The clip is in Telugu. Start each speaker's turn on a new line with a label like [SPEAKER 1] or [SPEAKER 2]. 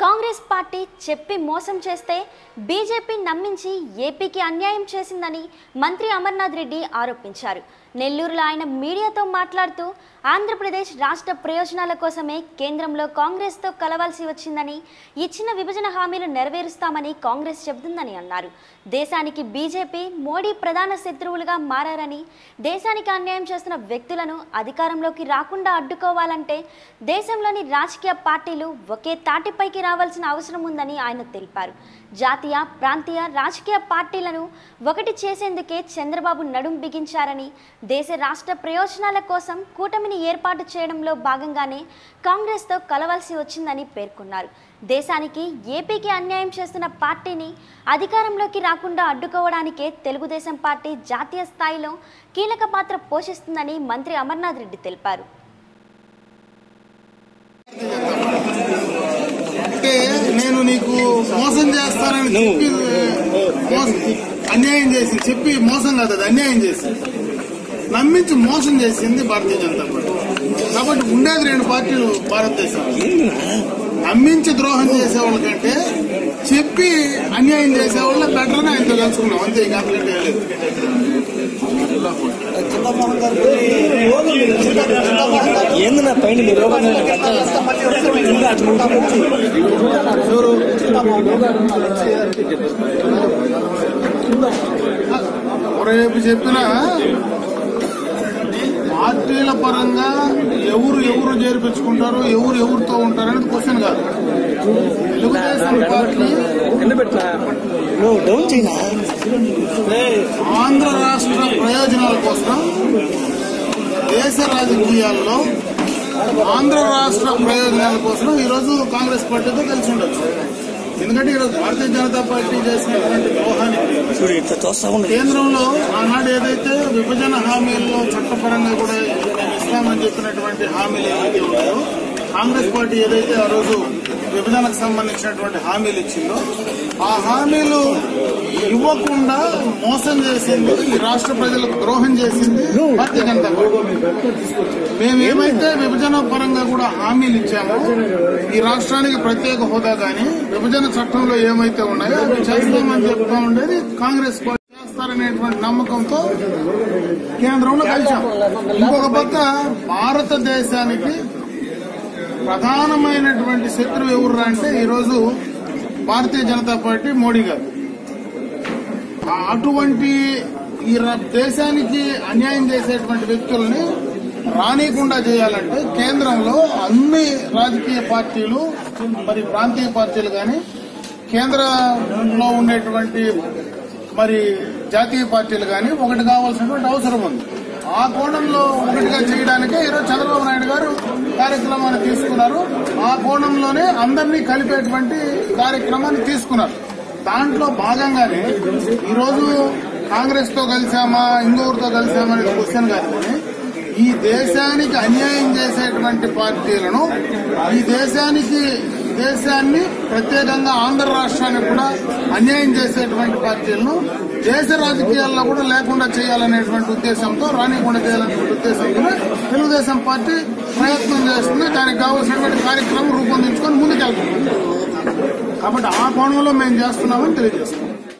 [SPEAKER 1] కాంగ్రెస్ పార్టీ చెప్పి మోసం చేస్తే బీజేపీ నమ్మించి ఏపీకి అన్యాయం చేసిందని మంత్రి అమర్నాథ్ రెడ్డి ఆరోపించారు నెల్లూరులో ఆయన మీడియాతో మాట్లాడుతూ ఆంధ్రప్రదేశ్ రాష్ట్ర ప్రయోజనాల కోసమే కేంద్రంలో కాంగ్రెస్తో కలవాల్సి వచ్చిందని ఇచ్చిన విభజన హామీలు నెరవేరుస్తామని కాంగ్రెస్ చెబుతుందని అన్నారు దేశానికి బీజేపీ మోడీ ప్రధాన శత్రువులుగా మారారని దేశానికి అన్యాయం చేస్తున్న వ్యక్తులను అధికారంలోకి రాకుండా అడ్డుకోవాలంటే దేశంలోని రాజకీయ పార్టీలు ఒకే తాటిపైకి రావాల్సిన అవసరం ఉందని ఆయన తెలిపారు జాతీయ ప్రాంతీయ రాజకీయ పార్టీలను ఒకటి చేసేందుకే చంద్రబాబు నడుం బిగించారని దేశ రాష్ట్ర ప్రయోజనాల కోసం కూటమిని ఏర్పాటు చేయడంలో భాగంగానే కాంగ్రెస్తో కలవాల్సి వచ్చిందని పేర్కొన్నారు దేశానికి ఏపీకి అన్యాయం చేస్తున్న పార్టీని అధికారంలోకి రాకుండా అడ్డుకోవడానికే తెలుగుదేశం పార్టీ జాతీయ స్థాయిలో కీలక పాత్ర పోషిస్తుందని మంత్రి అమర్నాథ్ రెడ్డి తెలిపారు
[SPEAKER 2] అంటే నేను నీకు మోసం చేస్తానని చెప్పి మోసం అన్యాయం చేసి చెప్పి మోసం కాదు అది అన్యాయం చేసి నమ్మించి మోసం చేసింది భారతీయ జనతా పార్టీ కాబట్టి ఉండేది రెండు పార్టీలు భారతదేశం నమ్మించి ద్రోహం చేసే వాళ్ళకంటే చెప్పి అన్యాయం చేసే వాళ్ళ బెటర్ అని ఆయనతో తెలుసుకున్నాం అంతే ఇంకా అంతకంటే ఏం లేదు
[SPEAKER 3] ఏంది నా పైన మీరు కింద అటు నుంచి
[SPEAKER 2] రేపు చెప్పిన పార్టీల పరంగా ఎవరు ఎవరు చేర్పించుకుంటారు ఎవరు ఎవరితో ఉంటారు అనేది క్వశ్చన్ కాదు తెలుగుదేశం పార్టీ
[SPEAKER 3] కింద పెట్టినా నువ్వు డౌన్ చేయనా
[SPEAKER 2] ఆంధ్ర రాష్ట్ర ప్రయోజనాల కోసం దేశ రాజకీయాల్లో ఆంధ్ర రాష్ట్ర ప్రయోజనాల కోసం ఈరోజు కాంగ్రెస్ పార్టీతో కలిసి ఉండొచ్చు ఎందుకంటే ఈరోజు భారతీయ జనతా పార్టీ చేసినటువంటి ద్రోహానికి
[SPEAKER 3] చూడు ఇట్లా చూస్తా ఉండదు
[SPEAKER 2] కేంద్రంలో ఆనాడు ఏదైతే విభజన హామీల్లో చట్టపరంగా కూడా మేము ఇస్తామని చెప్పినటువంటి హామీలు ఏవైతే ఉన్నాయో కాంగ్రెస్ పార్టీ ఏదైతే ఆ రోజు విభజనకు సంబంధించినటువంటి హామీలు ఇచ్చిందో ఆ హామీలు ఇవ్వకుండా మోసం చేసింది ఈ రాష్ట్ర ప్రజలకు ద్రోహం చేసింది భారతీయ జనతా పార్టీ మేము ఏమైతే విభజన పరంగా కూడా హామీలు ఇచ్చామో ఈ రాష్ట్రానికి ప్రత్యేక హోదా కానీ విభజన చట్టంలో ఏమైతే ఉన్నాయో అవి చేస్తామని చెప్తా ఉండేది కాంగ్రెస్ పార్టీ చేస్తారనేటువంటి నమ్మకంతో కేంద్రంలో కలిసాం ఇంకొక పక్క భారతదేశానికి ప్రధానమైనటువంటి శత్రువు ఎవరు అంటే ఈరోజు భారతీయ జనతా పార్టీ మోడీ గారు ఆ అటువంటి ఈ ర- దేశానికి అన్యాయం చేసేటువంటి వ్యక్తుల్ని రానియకుండా చేయాలంటే కేంద్రంలో అన్ని రాజకీయ పార్టీలు మరి ప్రాంతీయ పార్టీలు కానీ కేంద్రంలో ఉండేటువంటి మరి జాతీయ పార్టీలు కానీ ఒకటి కావాల్సినటువంటి అవసరం ఉంది ఆ కోణంలో ఒకటిగా చేయడానికే ఈరోజు చంద్రబాబు నాయుడు గారు కార్యక్రమాన్ని తీసుకున్నారు ఆ కోణంలోనే అందరినీ కలిపేటువంటి కార్యక్రమాన్ని తీసుకున్నారు దాంట్లో భాగంగానే ఈరోజు కాంగ్రెస్ తో కలిసామా ఇంకొకరితో కలిసామా అనేది క్వశ్చన్ కాదు కానీ ఈ దేశానికి అన్యాయం చేసేటువంటి పార్టీలను ఈ దేశానికి దేశాన్ని ప్రత్యేకంగా ఆంధ్ర రాష్ట్రానికి కూడా అన్యాయం చేసేటువంటి పార్టీలను దేశ రాజకీయాల్లో కూడా లేకుండా చేయాలనేటువంటి ఉద్దేశంతో రానికుండా చేయాలనేటువంటి ఉద్దేశంతో తెలుగుదేశం పార్టీ ప్రయత్నం చేస్తుంది దానికి కావాల్సినటువంటి కార్యక్రమం రూపొందించుకొని ముందుకెళ్తుంది కాబట్టి ఆ కోణంలో మేము చేస్తున్నామని తెలియజేస్తున్నాం